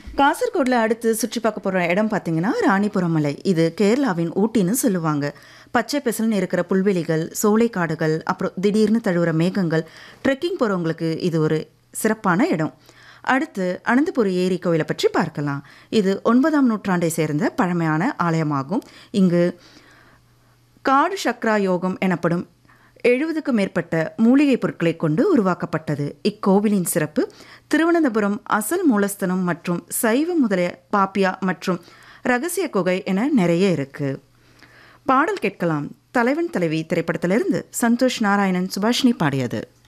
காசர்கோடில் அடுத்து சுற்றி பார்க்க போகிற இடம் பார்த்தீங்கன்னா ராணிபுரம் மலை இது கேரளாவின் ஊட்டின்னு சொல்லுவாங்க பச்சை பெசல்னு இருக்கிற புல்வெளிகள் சோலைக்காடுகள் அப்புறம் திடீர்னு தழுவுற மேகங்கள் ட்ரெக்கிங் போகிறவங்களுக்கு இது ஒரு சிறப்பான இடம் அடுத்து அனந்தபுரி ஏரி கோயிலை பற்றி பார்க்கலாம் இது ஒன்பதாம் நூற்றாண்டை சேர்ந்த பழமையான ஆலயமாகும் இங்கு காடு சக்ரா யோகம் எனப்படும் எழுபதுக்கும் மேற்பட்ட மூலிகை பொருட்களை கொண்டு உருவாக்கப்பட்டது இக்கோவிலின் சிறப்பு திருவனந்தபுரம் அசல் மூலஸ்தனம் மற்றும் சைவ முதலிய பாப்பியா மற்றும் ரகசிய குகை என நிறைய இருக்கு பாடல் கேட்கலாம் தலைவன் தலைவி திரைப்படத்திலிருந்து சந்தோஷ் நாராயணன் சுபாஷினி பாடியது